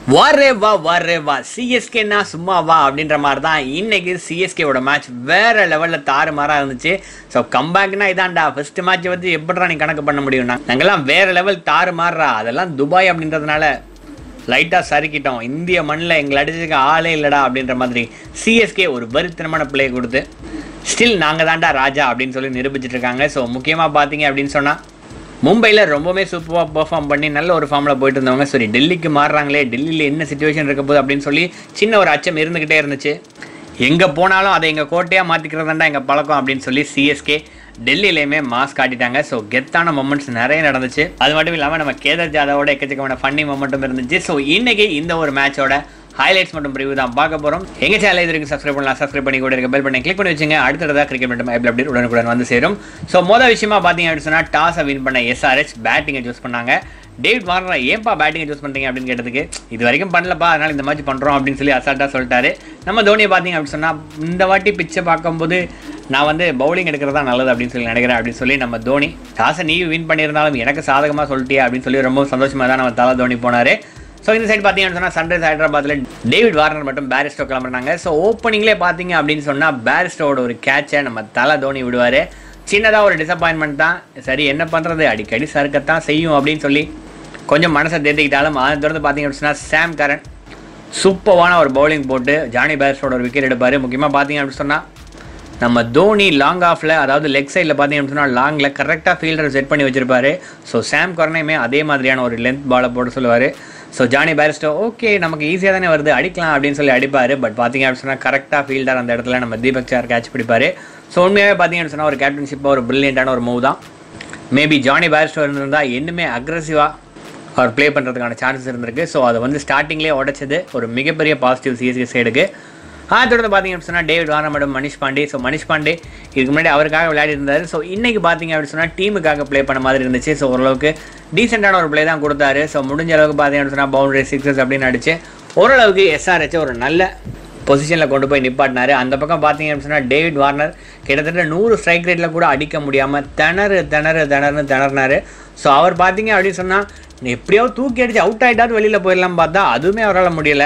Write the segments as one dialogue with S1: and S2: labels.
S1: வாரே வா வாரே வா சிஎஸ்கேனா சும்மா வா அப்படின்ற மாதிரி தான் இன்னைக்கு சிஎஸ்கேவோட மேட்ச் வேற லெவலில் தாறுமாறா இருந்துச்சு ஸோ கம்பேக்னா இதான்டா ஃபர்ஸ்ட் மேட்ச் வந்து எப்படிடா நீ கணக்கு பண்ண முடியும்னா நாங்கெல்லாம் வேற லெவல் தாறுமாறா அதெல்லாம் துபாய் அப்படின்றதுனால லைட்டாக சறுக்கிட்டோம் இந்திய மண்ணில் எங்களை அடிச்சதுக்கு ஆளே இல்லைடா அப்படின்ற மாதிரி சிஎஸ்கே ஒரு வருத்தனமான பிளே கொடுத்து ஸ்டில் நாங்கள் தான்டா ராஜா அப்படின்னு சொல்லி நிரூபிச்சிட்டு இருக்காங்க ஸோ முக்கியமாக பார்த்தீங்க அப்படின்னு சொன்னால் மும்பையில் ரொம்பவே சூப்பராக பெர்ஃபார்ம் பண்ணி நல்ல ஒரு ஃபார்மில் போயிட்டு இருந்தவங்க சரி டெல்லிக்கு மாறுறாங்களே டெல்லியில் என்ன சுச்சுவேஷன் இருக்க போகுது அப்படின்னு சொல்லி சின்ன ஒரு அச்சம் இருந்துக்கிட்டே இருந்துச்சு எங்கே போனாலும் அதை எங்கள் கோட்டையாக மாற்றிக்கிறதாண்டா எங்கள் பழக்கம் அப்படின்னு சொல்லி சிஎஸ்கே டெல்லியிலையுமே மாஸ் காட்டிட்டாங்க ஸோ கெத்தான மொமெண்ட்ஸ் நிறைய நடந்துச்சு அது மட்டும் இல்லாமல் நம்ம கேதர் ஜாதவோட எக்கச்சக்கமான ஃபன்னி மொமெண்ட்டும் இருந்துச்சு ஸோ இன்னைக்கு இந்த ஒரு மேட்சோட ஹைலைட்ஸ் மற்றும் ரிவ்யூ தான் பார்க்க போகிறோம் எங்கள் சேனல் இது வரைக்கும் சப்ஸ்கிரைப் பண்ணலாம் சப்ஸ்கிரைப் பண்ணி கூட இருக்க பெல் பண்ணி கிளிக் பண்ணி வச்சுங்க அடுத்ததாக கிரிக்கெட் மட்டும் ஐபிள் அப்டேட் உடனுக்குடன் வந்து சேரும் ஸோ மொதல் விஷயமா பார்த்தீங்க அப்படின்னு சொன்னால் டாஸை வின் பண்ண எஸ்ஆர்ஹெச் பேட்டிங்கை சூஸ் பண்ணாங்க டேவிட் வார்னர் ஏன்பா பேட்டிங்கை சூஸ் பண்ணுறீங்க அப்படின்னு கேட்டதுக்கு இது வரைக்கும் பண்ணலப்பா அதனால் இந்த மாதிரி பண்ணுறோம் அப்படின்னு சொல்லி அசால்ட்டாக சொல்லிட்டாரு நம்ம தோனியை பார்த்தீங்க அப்படின்னு சொன்னால் இந்த வாட்டி பிச்சை பார்க்கும்போது நான் வந்து பவுலிங் எடுக்கிறதா நல்லது அப்படின்னு சொல்லி நினைக்கிறேன் அப்படின்னு சொல்லி நம்ம தோனி டாஸை நீ வின் பண்ணியிருந்தாலும் எனக்கு சாதகமாக சொல்லிட்டியா அப்படின்னு சொல்லி ரொம்ப சந்தோஷமாக தான் நம்ம தலை தோனி போனார் ஸோ இந்த சைடு பார்த்தீங்கன்னு சொன்னால் சன்ரைஸ் ஹைதராபாத்தில் டேவிட் வார்னர் மட்டும் பேரிஸ்டோ கிளம்புறாங்க ஸோ ஓப்பனிங்லேயே பார்த்தீங்க அப்படின்னு சொன்னால் பேரிஸ்டோட ஒரு கேட்சை நம்ம தலை தோனி விடுவார் சின்னதாக ஒரு டிசப்பாயின்மெண்ட் தான் சரி என்ன பண்ணுறது அடிக்கடி சறுக்கத்தான் செய்யும் அப்படின்னு சொல்லி கொஞ்சம் மனசை தேர்த்திக்கிட்டாலும் அதை தொடர்ந்து பார்த்தீங்க அப்படின்னு சொன்னால் சாம் கரன் சூப்பரான ஒரு பவுலிங் போட்டு ஜானி பேரிஸ்டோட ஒரு விக்கெட் எடுப்பார் முக்கியமாக பார்த்தீங்க அப்படின்னு சொன்னால் நம்ம தோனி லாங் ஆஃபில் அதாவது லெக் சைடில் பார்த்தீங்க அப்படின்னு சொன்னால் லாங்கில் கரெக்டாக ஃபீல்டர் செட் பண்ணி வச்சிருப்பாரு ஸோ சாம் கரனையுமே அதே மாதிரியான ஒரு லென்த் பாலை போட சொல்லுவார் ஸோ ஜானி பேரிஸ்டோ ஓகே நமக்கு ஈஸியாக தானே வருது அடிக்கலாம் அப்படின்னு சொல்லி அடிப்பார் பட் பார்த்தீங்க அப்படின்னு சொன்னால் கரெக்டாக ஃபீல்டர் அந்த இடத்துல நம்ம தீபக் சார் கேட்ச் பிடிப்பார் ஸோ உண்மையாகவே பார்த்தீங்கன்னு சொன்னால் ஒரு கேப்டன்ஷிப்பாக ஒரு பிரில்லியண்டான ஒரு மூவ் தான் மேபி ஜானி பேரிஸ்டோ இருந்திருந்தால் இன்னுமே அக்ரஸிவாக அவர் ப்ளே பண்ணுறதுக்கான சான்சஸ் இருந்திருக்கு ஸோ அதை வந்து ஸ்டார்டிங்லேயே உடைச்சது ஒரு மிகப்பெரிய பாசிட்டிவ் சிஎஸ்கே சைடுக்கு அதை தொடர்ந்து பார்த்தீங்க அப்படின்னு சொன்னால் David Warner madam Manish Pandey so Manish Pandey இதுக்கு முன்னாடி அவருக்காக விளையாடி இருந்தார் ஸோ இன்றைக்கி பார்த்தீங்க அப்படின்னு சொன்னால் டீமுக்காக ப்ளே பண்ண மாதிரி இருந்துச்சு ஸோ ஓரளவுக்கு டீசெண்டான ஒரு ப்ளே தான் கொடுத்தாரு ஸோ முடிஞ்ச அளவுக்கு பார்த்தீங்க அப்படின்னு சொன்னால் பவுண்டரி சிக்ஸஸ் அப்படின்னு அடிச்சு ஓரளவுக்கு எஸ்ஆர்ஹெச் ஒரு நல்ல பொசிஷனில் கொண்டு போய் நிப்பாட்டினாரு அந்த பக்கம் பார்த்தீங்க அப்படின்னு சொன்னால் டேவிட் வார்னர் கிட்டத்தட்ட நூறு ஸ்ட்ரைக் ரேட்டில் கூட அடிக்க முடியாமல் திணறு திணறு திணறுன்னு திணறினாரு ஸோ அவர் பார்த்தீங்க அப்படின்னு சொன்னால் எப்படியாவது தூக்கி அடிச்சு அவுட் ஆகிட்டாவது வெளியில் போயிடலாம் பார்த்தா அதுவுமே அவரால் முடியலை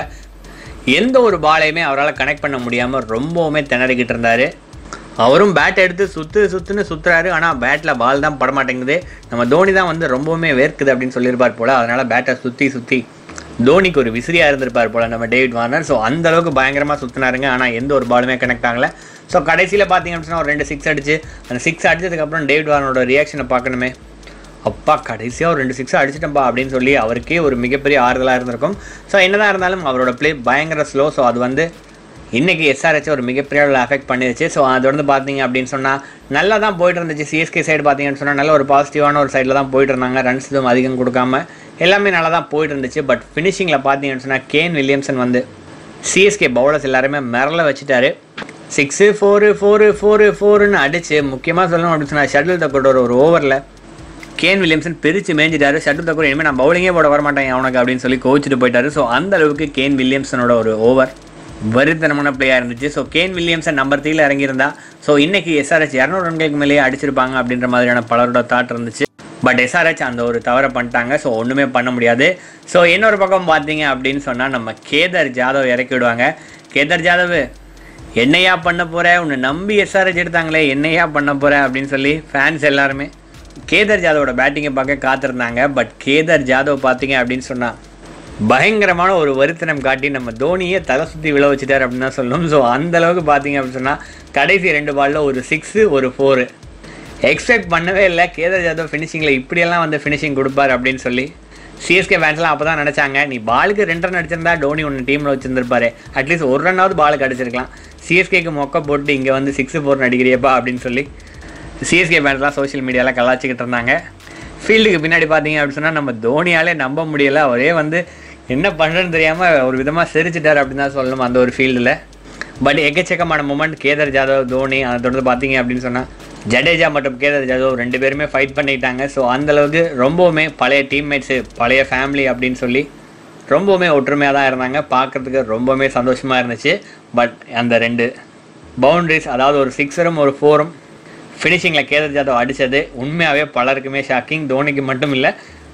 S1: எந்த ஒரு பாலையுமே அவரால் கனெக்ட் பண்ண முடியாமல் ரொம்பவுமே திணறிக்கிட்டு இருந்தார் அவரும் பேட் எடுத்து சுற்று சுற்றுன்னு சுற்றுறாரு ஆனால் பேட்டில் பால் தான் படமாட்டேங்குது நம்ம தோனி தான் வந்து ரொம்பவுமே வேர்க்குது அப்படின்னு சொல்லியிருப்பார் போல் அதனால் பேட்டை சுற்றி சுற்றி தோனிக்கு ஒரு விசிறியாக இருந்திருப்பார் போல் நம்ம டேவிட் வார்னர் ஸோ அந்த அளவுக்கு பயங்கரமாக சுற்றினாருங்க ஆனால் எந்த ஒரு பாலுமே கனெக்ட் ஆகலை ஸோ கடைசியில் பார்த்தீங்க அப்படின்னா ஒரு ரெண்டு சிக்ஸ் அடிச்சு அந்த சிக்ஸ் அடிச்சதுக்கப்புறம் டேவிட் வார்னரோட ரியாக்ஷனை பார்க்கணுமே அப்பா கடைசியாக ஒரு ரெண்டு சிக்ஸ் அடிச்சிட்டம்பா அப்படின்னு சொல்லி அவருக்கே ஒரு மிகப்பெரிய ஆறுதலாக இருந்திருக்கும் ஸோ என்னதான் இருந்தாலும் அவரோட ப்ளே பயங்கர ஸ்லோ ஸோ அது வந்து இன்றைக்கி எஸ்ஆர்ஹெச் ஒரு மிகப்பெரிய அளவில் அஃபெக்ட் பண்ணிருச்சு ஸோ அது வந்து பார்த்தீங்க அப்படின்னு சொன்னால் நல்லா தான் போயிட்டு இருந்துச்சு சிஎஸ்கே சைடு பார்த்தீங்கன்னு சொன்னால் நல்ல ஒரு பாசிட்டிவான ஒரு சைடில் தான் போயிட்டு இருந்தாங்க ரன்ஸ் எதுவும் அதிகம் கொடுக்காம எல்லாமே நல்லா தான் போயிட்டு இருந்துச்சு பட் ஃபினிஷிங்கில் பார்த்தீங்கன்னு சொன்னால் கேன் வில்லியம்சன் வந்து சிஎஸ்கே பவுலர்ஸ் எல்லாருமே மிரள வச்சுட்டாரு சிக்ஸு ஃபோரு ஃபோரு ஃபோரு ஃபோருன்னு அடிச்சு முக்கியமாக சொல்லணும் அப்படின்னு சொன்னால் ஷட்டில் தக்கோட ஒரு ஓவரில் கேன் வில்லியம்சன் பிரித்து மேய்ஞ்சிட்டாரு ஷட்டில் தக்கூர் இனிமேல் நான் பவுலிங்கே போட வரமாட்டேன் அவனுக்கு அப்படின்னு சொல்லி கோச்சிட்டு போயிட்டாரு ஸோ அந்த அளவுக்கு கேன் வில்லியம்சனோட ஒரு ஓவர் வரித்தனமான பிளேயாக இருந்துச்சு ஸோ கேன் வில்லியம்சன் நம்பர் த்ரீல இறங்கியிருந்தா ஸோ இன்னைக்கு எஸ்ஆர்ஹெச் இரநூறு ரன்களுக்கு மேலேயே அடிச்சிருப்பாங்க அப்படின்ற மாதிரியான பலரோட தாட் இருந்துச்சு பட் எஸ்ஆர்ஹெச் அந்த ஒரு தவறை பண்ணிட்டாங்க ஸோ ஒன்றுமே பண்ண முடியாது ஸோ இன்னொரு பக்கம் பார்த்தீங்க அப்படின்னு சொன்னால் நம்ம கேதர் ஜாதவ் இறக்கி விடுவாங்க கேதர் ஜாதவ் என்னையா பண்ண போகிற உன்னை நம்பி எஸ்ஆர்ஹெச் எடுத்தாங்களே என்னையா பண்ண போகிற அப்படின்னு சொல்லி ஃபேன்ஸ் எல்லாருமே கேதர் ஜாதவோட பேட்டிங்கை பார்க்க காத்திருந்தாங்க பட் கேதர் ஜாதவ் பார்த்தீங்க அப்படின்னு சொன்னால் பயங்கரமான ஒரு வருத்தனம் காட்டி நம்ம தோனியை தலை சுற்றி விழ வச்சுட்டார் அப்படின்னு தான் சொல்லணும் ஸோ அந்த அளவுக்கு பார்த்தீங்க அப்படின்னு சொன்னால் கடைசி ரெண்டு பாலில் ஒரு சிக்ஸு ஒரு ஃபோரு எக்ஸ்பெக்ட் பண்ணவே இல்லை கேதர் ஜாதவ் ஃபினிஷிங்கில் இப்படியெல்லாம் வந்து ஃபினிஷிங் கொடுப்பார் அப்படின்னு சொல்லி சிஎஸ்கே ஃபேன்ஸ்லாம் அப்போ தான் நினச்சாங்க நீ பாலுக்கு ரெண்டு ரன் அடிச்சிருந்தா டோனி ஒன்று டீமில் வச்சிருந்திருப்பாரு அட்லீஸ்ட் ஒரு ரன்னாவது பாலுக்கு அடிச்சிருக்கலாம் சிஎஸ்கேக்கு மொக்க போட்டு இங்கே வந்து சிக்ஸு ஃபோர் அடிக்கிறியப்பா அப்படின்னு சொல்லி சிஎஸ்கே ஃபேன்ஸ்லாம் சோஷியல் மீடியாவில் கலாச்சிக்கிட்டு இருந்தாங்க ஃபீல்டுக்கு பின்னாடி பார்த்தீங்க அப்படின்னு சொன்னால் நம்ம தோனியாலே நம்ப முடியலை அவரே வந்து என்ன பண்ணுறதுன்னு தெரியாமல் ஒரு விதமாக சிரிச்சிட்டார் அப்படின்னு தான் சொல்லணும் அந்த ஒரு ஃபீல்டில் பட் எக்கச்சக்கமான மூமெண்ட் கேதர் ஜாதவ் தோனி அதை தொடர்ந்து பார்த்தீங்க அப்படின்னு சொன்னால் ஜடேஜா மற்றும் கேதர் ஜாதவ் ரெண்டு பேருமே ஃபைட் பண்ணிட்டாங்க ஸோ அந்தளவுக்கு ரொம்பவுமே பழைய டீம்மேட்ஸு பழைய ஃபேமிலி அப்படின்னு சொல்லி ரொம்பவுமே ஒற்றுமையாக தான் இருந்தாங்க பார்க்குறதுக்கு ரொம்பவுமே சந்தோஷமாக இருந்துச்சு பட் அந்த ரெண்டு பவுண்டரிஸ் அதாவது ஒரு சிக்ஸரும் ஒரு ஃபோரும் ஃபினிஷிங்கில் கேதர் ஜாதவ் அடித்தது உண்மையாகவே பலருக்குமே ஷாக்கிங் தோனிக்கு மட்டும் இல்லை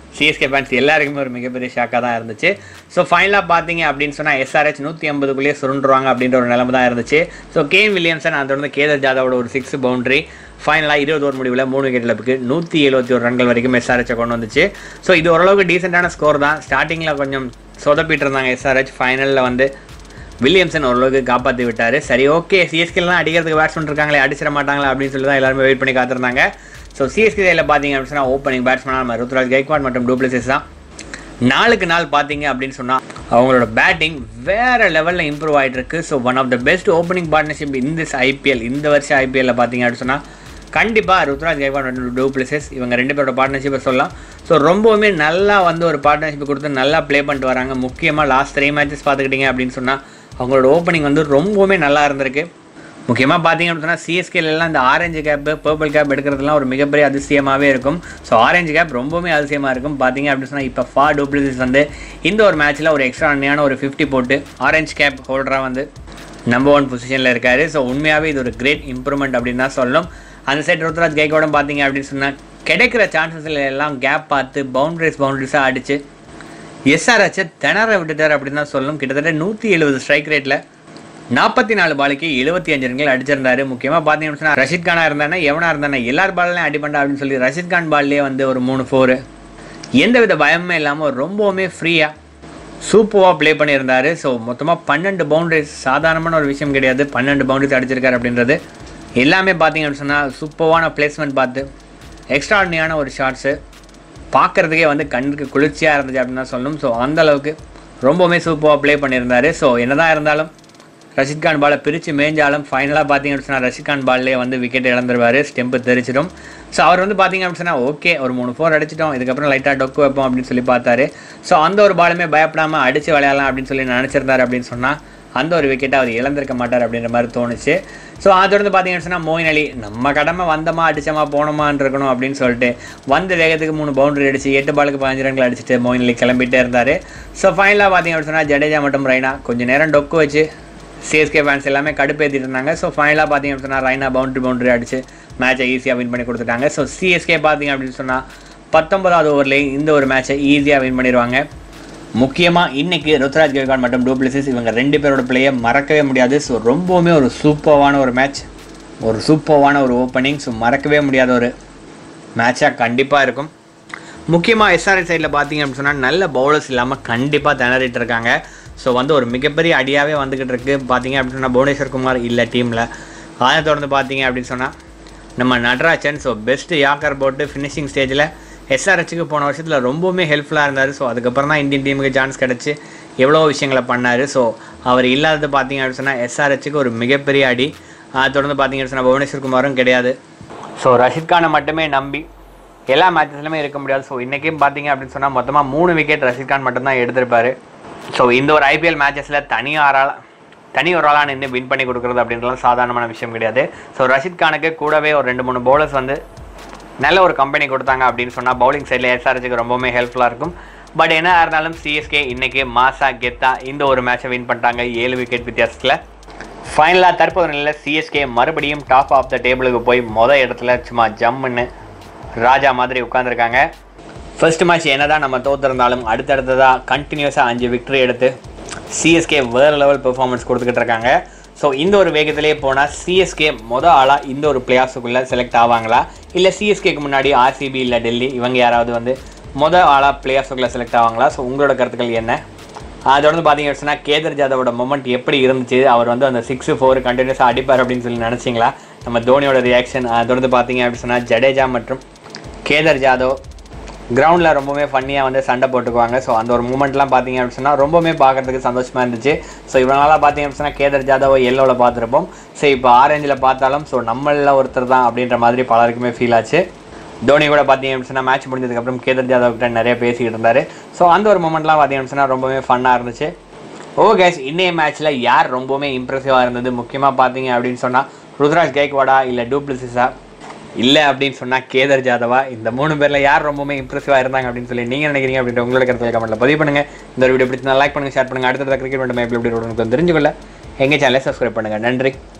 S1: சிஎஸ்கே ஃபேன்ஸ் எல்லாருக்குமே ஒரு மிகப்பெரிய ஷாக்காக தான் இருந்துச்சு ஸோ ஃபைனலாக பார்த்தீங்க அப்படின்னு சொன்னால் எஸ்ஆர்ஹெச் நூற்றி ஐம்பதுக்குள்ளேயே சுருண்டுருவாங்க அப்படின்ற ஒரு நிலைமை தான் இருந்துச்சு ஸோ கேன் வில்லியம்சன் அதை தொடர்ந்து கேதர் ஜாதவோட ஒரு சிக்ஸ் பவுண்டரி ஃபைனலாக இருபது ஓவர் முடிவில் மூணு விக்கெட் இழப்புக்கு நூற்றி எழுபத்தி ஒரு ரன்கள் வரைக்கும் எஸ்ஆர்ஹெச்சை கொண்டு வந்துச்சு ஸோ இது ஓரளவுக்கு டீசெண்டான ஸ்கோர் தான் ஸ்டார்டிங்கில் கொஞ்சம் சொதப்பிட்டு இருந்தாங்க எஸ்ஆர்ஹெச் ஃபைனலில் வந்து வில்லியம்சன் ஓரளவுக்கு காப்பாற்றி விட்டார் சரி ஓகே சிஎஸ்கேலாம் அடிக்கிறதுக்கு பேட்ஸ்மேன் இருக்காங்களே அடிச்சிட மாட்டாங்களா அப்படின்னு சொல்லி தான் எல்லாருமே வெயிட் பண்ணி காத்திருந்தாங்க ஸோ சிஎஸ்கே சைடில் பார்த்தீங்க அப்படின்னு சொன்னால் ஓப்பனிங் பேட்ஸ்மேனாக நம்ம ருத்ராஜ் கைக்வாட் மற்றும் டூப்ளிசிஸ் தான் நாளுக்கு நாள் பார்த்தீங்க அப்படின்னு சொன்னால் அவங்களோட பேட்டிங் வேற லெவலில் இம்ப்ரூவ் ஆகிட்டு இருக்கு so one of the best opening partnership இந்த ஐபிஎல் இந்த வருஷம் ஐபிஎல்ல பார்த்தீங்க அப்படின்னு சொன்னால் கண்டிப்பாக ருத்ராஜ் கைக்வாட் மற்றும் டூப்ளிசஸ் இவங்க ரெண்டு பேரோட பார்ட்னர்ஷிப்பை சொல்லலாம் ஸோ ரொம்பவுமே நல்லா வந்து ஒரு பார்ட்னர்ஷிப் கொடுத்து நல்லா ப்ளே பண்ணிட்டு வராங்க முக்கியமாக லாஸ்ட் த்ரீ மேட்சஸ் பார்த்துக்கிட்டிங்க அப்படின்னு சொன்னால் அவங்களோட ஓப்பனிங் வந்து ரொம்பவுமே நல்லா இருந்திருக்கு முக்கியமாக பார்த்தீங்க அப்படின்னா சிஎஸ்கேலாம் இந்த ஆரஞ்சு கேப்பு பர்பிள் கேப் எடுக்கிறதுலாம் ஒரு மிகப்பெரிய அதிசயமாகவே இருக்கும் ஸோ ஆரஞ்சு கேப் ரொம்பவுமே அதிசயமாக இருக்கும் பார்த்தீங்க அப்படின்னு சொன்னால் இப்போ ஃபா டூப்ளிசிஸ் வந்து இந்த ஒரு மேட்ச்சில் ஒரு எக்ஸ்ட்ரா அண்மையான ஒரு ஃபிஃப்டி போட்டு ஆரஞ்சு கேப் ஹோல்டராக வந்து நம்பர் ஒன் பொசிஷனில் இருக்காரு ஸோ உண்மையாகவே இது ஒரு கிரேட் இம்ப்ரூவ்மெண்ட் அப்படின்னு தான் சொல்லணும் அந்த சைட் ருத்ராஜ் கைகோடம் பார்த்தீங்க அப்படின்னு சொன்னால் கிடைக்கிற சான்சஸ்ல எல்லாம் கேப் பார்த்து பவுண்டரிஸ் பவுண்டரிஸாக அடித்து எஸ்ஆர்ஹெச்சை திணற விட்டுட்டார் அப்படின்னு தான் சொல்லணும் கிட்டத்தட்ட நூற்றி எழுபது ஸ்ட்ரைக் ரேட்டில் நாற்பத்தி நாலு பாலுக்கு எழுபத்தி அஞ்சு ரன்கள் அடிச்சிருந்தாரு முக்கியமாக பார்த்தீங்கன்னு சொன்னால் ரஷித் கானா இருந்தானே எவனா இருந்தானே எல்லார் பால்லையும் அடிப்பண்டா அப்படின்னு சொல்லி ரஷித் கான் பால்லேயே வந்து ஒரு மூணு ஃபோரு எந்தவித பயமே இல்லாமல் ரொம்பவுமே ஃப்ரீயாக சூப்பராக ப்ளே பண்ணியிருந்தாரு ஸோ மொத்தமாக பன்னெண்டு பவுண்டரிஸ் சாதாரணமான ஒரு விஷயம் கிடையாது பன்னெண்டு பவுண்டரிஸ் அடிச்சிருக்காரு அப்படின்றது எல்லாமே பார்த்தீங்கன்னு சொன்னால் சூப்பரான பிளேஸ்மெண்ட் பார்த்து எக்ஸ்ட்ராடினியான ஒரு ஷாட்ஸு பார்க்குறதுக்கே வந்து கண்ணுக்கு குளிர்ச்சியாக இருந்துச்சு அப்படின்னு தான் சொல்லணும் ஸோ அந்த அளவுக்கு ரொம்பவுமே சூப்பராக ப்ளே பண்ணியிருந்தாரு ஸோ என்னதான் இருந்தாலும் ரஷித் கான் பாலை பிரித்து மேய்ஞ்சாலும் ஃபைனலாக பார்த்தீங்க அப்படின்னு சொன்னால் ரஷித் கான் பால்லே வந்து விக்கெட் இழந்துருவார் ஸ்டெம்பு தெரிச்சிடும் ஸோ அவர் வந்து பார்த்தீங்க அப்படின்னு சொன்னால் ஓகே ஒரு மூணு ஃபோர் அடிச்சிட்டோம் இதுக்கப்புறம் லைட்டாக டொக்கு வைப்போம் அப்படின்னு சொல்லி பார்த்தாரு ஸோ அந்த ஒரு பாலுமே பயப்படாமல் அடித்து விளையாடலாம் அப்படின்னு சொல்லி நினச்சிருந்தாரு அப்படின்னு சொன்னால் அந்த ஒரு விக்கெட்டை அவர் இழந்திருக்க மாட்டார் அப்படின்ற மாதிரி தோணுச்சு ஸோ அது வந்து பார்த்தீங்கன்னு சொன்னால் மோயின் அலி நம்ம கடமை வந்தமா அடிச்சமா போனோமான்னு இருக்கணும் அப்படின்னு சொல்லிட்டு வந்த வேகத்துக்கு மூணு பவுண்டரி அடிச்சு எட்டு பாலுக்கு பதினஞ்சு ரன்கள் அடிச்சுட்டு மோயின் அலி கிளம்பிட்டே இருந்தார் ஸோ ஃபைனலாக பார்த்தீங்க அப்படின்னு சொன்னால் ஜடேஜா மற்றும் ரைனா கொஞ்சம் நேரம் டொக்கு வச்சு சிஎஸ்கே ஃபேன்ஸ் எல்லாமே கடுப்பேற்றிட்டு இருந்தாங்க ஸோ ஃபைனலாக பார்த்தீங்க அப்படின்னு சொன்னால் ரைனா பவுண்டரி பவுண்டரி அடிச்சு மேட்சை ஈஸியாக வின் பண்ணி கொடுத்துட்டாங்க ஸோ சிஎஸ்கே பார்த்தீங்க அப்படின்னு சொன்னால் பத்தொன்பதாவது ஓவர்லேயே இந்த ஒரு மேட்சை ஈஸியாக வின் பண்ணிடுவாங்க முக்கியமாக இன்னைக்கு ருத்ராஜ் கேகான் மற்றும் டூப்ளிசிஸ் இவங்க ரெண்டு பேரோட பிளேயை மறக்கவே முடியாது ஸோ ரொம்பவுமே ஒரு சூப்பர்வான ஒரு மேட்ச் ஒரு சூப்பர்வான ஒரு ஓப்பனிங் ஸோ மறக்கவே முடியாத ஒரு மேட்சாக கண்டிப்பாக இருக்கும் முக்கியமாக எஸ்ஆர்ஐ சைடில் பார்த்தீங்க அப்படின்னு சொன்னால் நல்ல பவுலர்ஸ் இல்லாமல் கண்டிப்பாக திணறிட்டு இருக்காங்க ஸோ வந்து ஒரு மிகப்பெரிய அடியாகவே வந்துக்கிட்டு இருக்கு பார்த்தீங்க அப்படின்னு சொன்னால் புவனேஸ்வர் குமார் இல்லை டீமில் அதை தொடர்ந்து பார்த்தீங்க அப்படின்னு சொன்னால் நம்ம நடராஜன் ஸோ பெஸ்ட் யாக்கர் போட்டு ஃபினிஷிங் ஸ்டேஜில் எஸ்ஆர்ஹெச்சுக்கு போன வருஷத்தில் ரொம்பவுமே ஹெல்ப்ஃபுல்லாக இருந்தார் ஸோ அதுக்கப்புறம் தான் இந்தியன் டீமுக்கு சான்ஸ் கிடச்சி எவ்வளோ விஷயங்களை பண்ணார் ஸோ அவர் இல்லாதது பார்த்தீங்க அப்படின்னு சொன்னால் எஸ்ஆர்ஹெச்சுக்கு ஒரு மிகப்பெரிய அடி அதை தொடர்ந்து பார்த்தீங்க அப்படின்னு சொன்னால் புவனேஸ்வர் குமாரும் கிடையாது ஸோ ரஷித் கானை மட்டுமே நம்பி எல்லா மேட்சஸ்லையுமே இருக்க முடியாது ஸோ இன்றைக்கும் பார்த்தீங்க அப்படின்னு சொன்னால் மொத்தமாக மூணு விக்கெட் ரஷித் கான் மட்டும்தான் எடுத்திருப்பாரு ஸோ இந்த ஒரு ஐபிஎல் மேட்சஸில் தனி ஆறால் தனி ஒரு ஆளாக நின்று வின் பண்ணி கொடுக்குறது அப்படின்றலாம் சாதாரணமான விஷயம் கிடையாது ஸோ ரஷித் கானுக்கு கூடவே ஒரு ரெண்டு மூணு பவுலர்ஸ் வந்து நல்ல ஒரு கம்பெனி கொடுத்தாங்க அப்படின்னு சொன்னால் பவுலிங் சைடில் எஸ்ஆர்ஹெச்சுக்கு ரொம்பவுமே ஹெல்ப்ஃபுல்லாக இருக்கும் பட் என்ன இருந்தாலும் சிஎஸ்கே இன்னைக்கு மாசா கெத்தா இந்த ஒரு மேட்சை வின் பண்ணிட்டாங்க ஏழு விக்கெட் வித்தியாசத்தில் ஃபைனலாக தற்போது நிலையில் சிஎஸ்கே மறுபடியும் டாப் ஆஃப் த டேபிளுக்கு போய் மொதல் இடத்துல சும்மா ஜம்முன்னு ராஜா மாதிரி உட்காந்துருக்காங்க ஃபர்ஸ்ட் மேட்ச் என்னதான் நம்ம தோத்துருந்தாலும் அடுத்தடுத்ததாக கண்டினியூஸாக அஞ்சு விக்டரி எடுத்து சிஎஸ்கே வேறு லெவல் பெர்ஃபார்மன்ஸ் கொடுத்துக்கிட்டு இருக்காங்க ஸோ இந்த ஒரு வேகத்திலே போனால் சிஎஸ்கே மொதல் ஆளாக இந்த ஒரு பிளே ஆஃப்ஸுக்குள்ளே செலக்ட் ஆவாங்களா இல்லை சிஎஸ்கேக்கு முன்னாடி ஆர்சிபி இல்லை டெல்லி இவங்க யாராவது வந்து மொதல் ஆளாக பிளே ஆஃப்ஸுக்குள்ளே செலக்ட் ஆவாங்களா ஸோ உங்களோட கருத்துக்கள் என்ன அதை தொடர்ந்து பார்த்தீங்க அப்படின்னா கேதர் ஜாதவோட மொமெண்ட் எப்படி இருந்துச்சு அவர் வந்து அந்த சிக்ஸ் ஃபோர் கண்டினியூஸாக அடிப்பார் அப்படின்னு சொல்லி நினச்சிங்களா நம்ம தோனியோட ரியாக்ஷன் அதை தொடர்ந்து பார்த்தீங்க அப்படின்னு சொன்னால் ஜடேஜா மற்றும் கேதர் ஜாதவ் கிரவுண்டில் ரொம்பவுமே ஃபன்னியாக வந்து சண்டை போட்டுக்குவாங்க ஸோ அந்த ஒரு மூமெண்ட்லாம் பார்த்தீங்க அப்படின்னு சொன்னால் ரொம்பவுமே பார்க்கறதுக்கு சந்தோஷமாக இருந்துச்சு ஸோ இவனால பார்த்தீங்க அப்படின்னு சொன்னால் கேதர் ஜாதவை எல்லோவில் பார்த்துருப்போம் ஸோ இப்போ ஆரஞ்சில் பார்த்தாலும் ஸோ நம்மளில் ஒருத்தர் தான் அப்படின்ற மாதிரி பலருக்குமே ஃபீல் ஆச்சு தோனி கூட பார்த்தீங்க அப்படின்னு சொன்னால் மேட்ச் முடிஞ்சதுக்கப்புறம் கேதர் ஜாதவ் கிட்ட நிறைய பேசிக்கிட்டு இருந்தார் ஸோ அந்த ஒரு மூமெண்ட்லாம் பார்த்தீங்க அப்படின்னு சொன்னால் ரொம்பவே ஃபன்னாக இருந்துச்சு ஓ கேஸ் இன்னைய மேட்ச்சில் யார் ரொம்பவுமே இம்ப்ரெசிவாக இருந்தது முக்கியமாக பார்த்தீங்க அப்படின்னு சொன்னால் ருத்ராஜ் கைக்வாடா இல்லை டூப்ளிசிஸா இல்லை அப்படின்னு சொன்னால் கேதர் ஜாதவா இந்த மூணு பேரில் யார் ரொம்பவுமே இம்ப்ரெசிவாக இருந்தாங்க அப்படின்னு சொல்லி நீங்கள் நினைக்கிறீங்க அப்படின்ற உங்களோட கருத்தில் கமெண்ட்டில் பதிவு பண்ணுங்கள் இந்த ஒரு வீடியோ பிடிச்சிருந்தா லைக் பண்ணுங்கள் ஷேர் பண்ணுங்கள் அடுத்தது கிரிக்கெட் மட்டும் எப்படி எப்படி தெரிஞ்சுக்கொள்ள எங்கள் சேனலை சப்ஸ்கிரைப் பண்ணுங்கள் நன்றி